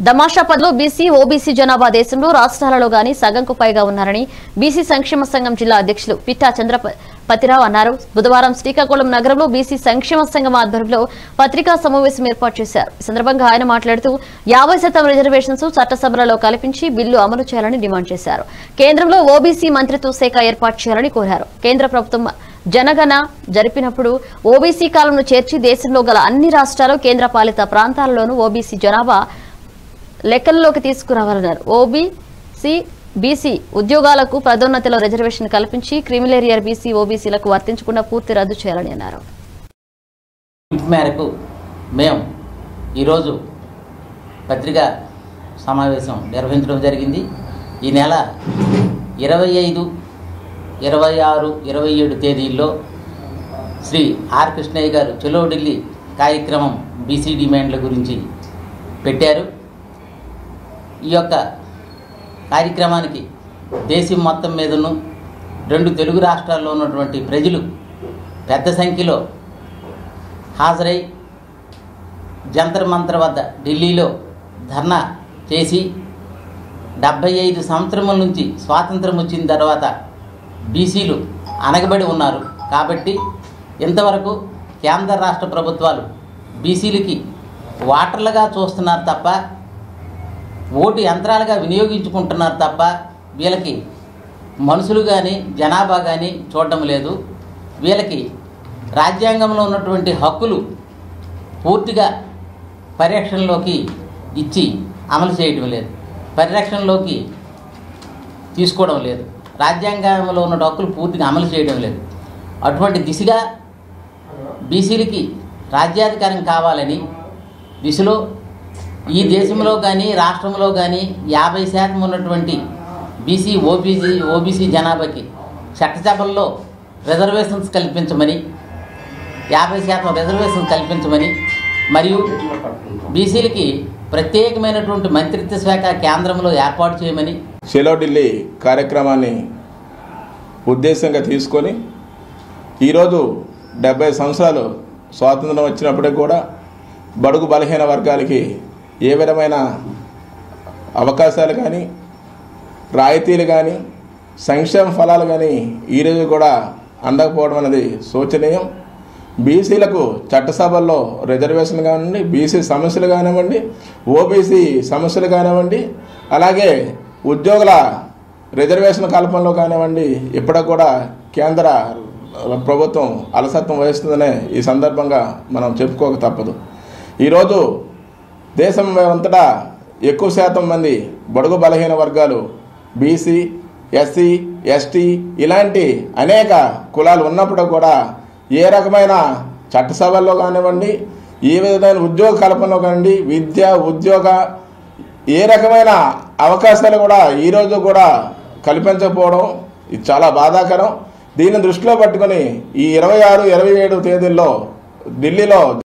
దమాషా పదిలో BC OBC జనాభా దేశంలో రాష్ట్రాలలో గాని సగంకు పైగా ఉన్నారని బీసీ సంక్షేమ సంఘం జిల్లా అధ్యక్షులు పిట్టా చంద్రపతిరావు అన్నారు బుధవారం శ్రీకాకుళం నగరంలో బీసీ సంక్షేమ సంఘం ఆధ్వర్యంలో పత్రికా సమావేశం ఏర్పాటు చేశారు ఈ సందర్భంగా ఆయన మాట్లాడుతూ యాభై శాతం రిజర్వేషన్స్ చట్టసభలలో కల్పించి బిల్లు అమలు చేయాలని డిమాండ్ చేశారు కేంద్రంలో ఓబీసీ మంత్రిత్వ శాఖ ఏర్పాటు చేయాలని కోరారు కేంద్ర ప్రభుత్వం జనగణ జరిపినప్పుడు ఓబీసీ కాలంను చేర్చి దేశంలో గల అన్ని రాష్ట్రాలు కేంద్ర పాలిత ప్రాంతాలలోనూ ఓబీసీ జనాభా లెక్కల్లోకి తీసుకురావాలన్నారు ఓబీసీ బీసీ ఉద్యోగాలకు పదోన్నతిలో రిజర్వేషన్ కల్పించి క్రిమిలేరియర్ బీసీ ఓబీసీలకు వర్తించకుండా పూర్తి రద్దు చేయాలని అన్నారు పిలుపు మేరకు మేము ఈరోజు పత్రికా సమావేశం నిర్వహించడం జరిగింది ఈ నెల ఇరవై ఐదు ఇరవై ఆరు ఇరవై ఏడు తేదీల్లో శ్రీ ఆర్ కృష్ణయ్య గారు చెలో ఢిల్లీ కార్యక్రమం బీసీ డిమాండ్ల గురించి పెట్టారు ఈ యొక్క కార్యక్రమానికి దేశం మొత్తం మీదను రెండు తెలుగు రాష్ట్రాల్లో ఉన్నటువంటి ప్రజలు పెద్ద సంఖ్యలో హాజరై జంతర్ మంతర్ వద్ద ఢిల్లీలో ధర్నా చేసి డెబ్భై ఐదు సంవత్సరముల నుంచి స్వాతంత్రం వచ్చిన తర్వాత బీసీలు అనగబడి ఉన్నారు కాబట్టి ఇంతవరకు కేంద్ర రాష్ట్ర ప్రభుత్వాలు బీసీలకి వాటర్లుగా చూస్తున్నారు తప్ప ఓటు యంత్రాలుగా వినియోగించుకుంటున్నారు తప్ప వీళ్ళకి మనుషులు కానీ జనాభా కానీ చూడడం లేదు వీళ్ళకి రాజ్యాంగంలో ఉన్నటువంటి హక్కులు పూర్తిగా పరిరక్షణలోకి ఇచ్చి అమలు చేయడం లేదు పరిరక్షణలోకి తీసుకోవడం లేదు రాజ్యాంగంలో ఉన్న హక్కులు పూర్తిగా అమలు చేయడం లేదు అటువంటి దిశగా బీసీలకి రాజ్యాధికారం కావాలని దిశలో ఈ దేశంలో కానీ రాష్ట్రంలో కానీ యాభై శాతం ఉన్నటువంటి బీసీ ఓబీసీ ఓబీసీ జనాభాకి చట్టసభల్లో రిజర్వేషన్స్ కల్పించమని యాభై శాతం రిజర్వేషన్ కల్పించమని మరియు బీసీలకి ప్రత్యేకమైనటువంటి మంత్రిత్వ శాఖ కేంద్రంలో ఏర్పాటు చేయమని షెలో ఢిల్లీ కార్యక్రమాన్ని ఉద్దేశంగా తీసుకొని ఈరోజు డెబ్బై సంవత్సరాలు స్వాతంత్రం వచ్చినప్పటికి కూడా బడుగు బలహీన వర్గాలకి ఏ విధమైన అవకాశాలు కానీ రాయితీలు కానీ సంక్షేమ ఫలాలు కానీ ఈరోజు కూడా అందకపోవడం అనేది శోచనీయం బీసీలకు చట్టసభల్లో రిజర్వేషన్ కానివ్వండి బీసీ సమస్యలు కానివ్వండి ఓబీసీ సమస్యలు కానివ్వండి అలాగే ఉద్యోగుల రిజర్వేషన్ కల్పనలో కానివ్వండి ఇప్పటికి కూడా కేంద్ర ప్రభుత్వం అలసత్వం వహిస్తుందనే ఈ సందర్భంగా మనం చెప్పుకోక తప్పదు ఈరోజు దేశం అంతటా ఎక్కువ శాతం మంది బడుగు బలహీన వర్గాలు బీసీ ఎస్సీ ఎస్టీ ఇలాంటి అనేక కులాలు ఉన్నప్పుడు కూడా ఏ రకమైన చట్టసభల్లో కానివ్వండి ఏ విధమైన ఉద్యోగ కల్పనలో కానివ్వండి విద్య ఉద్యోగ ఏ రకమైన అవకాశాలు కూడా ఈరోజు కూడా కల్పించకపోవడం ఇది చాలా బాధాకరం దీన్ని దృష్టిలో పట్టుకొని ఈ ఇరవై ఆరు ఇరవై ఏడు తేదీల్లో ఢిల్లీలో